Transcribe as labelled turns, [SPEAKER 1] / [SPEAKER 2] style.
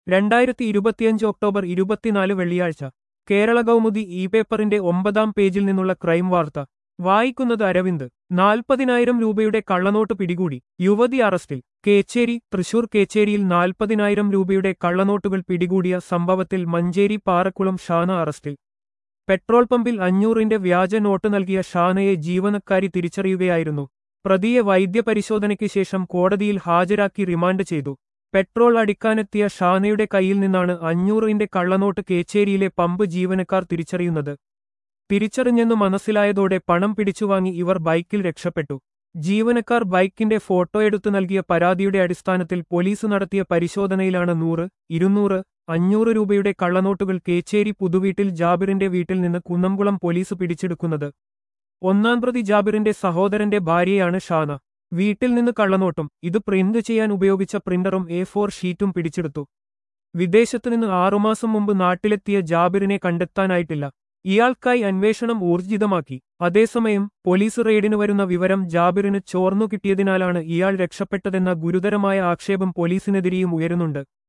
[SPEAKER 1] രണ്ടായിരത്തി ഇരുപത്തിയഞ്ച് ഒക്ടോബർ ഇരുപത്തിനാല് വെള്ളിയാഴ്ച കേരള കൗമുദി ഇ പേപ്പറിന്റെ ഒമ്പതാം പേജിൽ നിന്നുള്ള ക്രൈം വാർത്ത വായിക്കുന്നത് അരവിന്ദ് നാൽപ്പതിനായിരം രൂപയുടെ കള്ളനോട്ട് പിടികൂടി യുവതി അറസ്റ്റിൽ കേച്ചേരി തൃശൂർ കേച്ചേരിയിൽ നാൽപ്പതിനായിരം രൂപയുടെ കള്ളനോട്ടുകൾ പിടികൂടിയ സംഭവത്തിൽ മഞ്ചേരി പാറക്കുളം ഷാന അറസ്റ്റിൽ പെട്രോൾ പമ്പിൽ അഞ്ഞൂറിന്റെ വ്യാജ നോട്ട് നൽകിയ ഷാനയെ ജീവനക്കാരി തിരിച്ചറിയുകയായിരുന്നു പ്രതിയെ വൈദ്യപരിശോധനയ്ക്ക് ശേഷം കോടതിയിൽ ഹാജരാക്കി റിമാൻഡ് ചെയ്തു പെട്രോൾ അടിക്കാനെത്തിയ ഷാനയുടെ കയ്യിൽ നിന്നാണ് അഞ്ഞൂറിന്റെ കള്ളനോട്ട് കേച്ചേരിയിലെ പമ്പ് ജീവനക്കാർ തിരിച്ചറിയുന്നത് തിരിച്ചറിഞ്ഞെന്നു മനസ്സിലായതോടെ പണം പിടിച്ചുവാങ്ങി ഇവർ ബൈക്കിൽ രക്ഷപ്പെട്ടു ജീവനക്കാർ ബൈക്കിന്റെ ഫോട്ടോയെടുത്തു നൽകിയ പരാതിയുടെ അടിസ്ഥാനത്തിൽ പോലീസ് നടത്തിയ പരിശോധനയിലാണ് നൂറ് ഇരുന്നൂറ് അഞ്ഞൂറ് രൂപയുടെ കള്ളനോട്ടുകൾ കേച്ചേരി പുതുവീട്ടിൽ ജാബിറിന്റെ വീട്ടിൽ നിന്ന് കുന്നംകുളം പോലീസ് പിടിച്ചെടുക്കുന്നത് ഒന്നാം പ്രതി ജാബിറിന്റെ സഹോദരന്റെ ഭാര്യയാണ് ഷാന വീട്ടിൽ നിന്ന് കള്ളനോട്ടും ഇത് പ്രിന്റ് ചെയ്യാൻ ഉപയോഗിച്ച പ്രിന്ററും എ ഫോർ ഷീറ്റും പിടിച്ചെടുത്തു വിദേശത്തുനിന്ന് ആറുമാസം മുമ്പ് നാട്ടിലെത്തിയ ജാബിറിനെ കണ്ടെത്താനായിട്ടില്ല ഇയാൾക്കായി അന്വേഷണം ഊർജിതമാക്കി അതേസമയം പോലീസ് റെയ്ഡിന് വരുന്ന വിവരം ജാബിറിന് ചോർന്നു കിട്ടിയതിനാലാണ് ഇയാൾ രക്ഷപ്പെട്ടതെന്ന ഗുരുതരമായ ആക്ഷേപം പോലീസിനെതിരെയും ഉയരുന്നുണ്ട്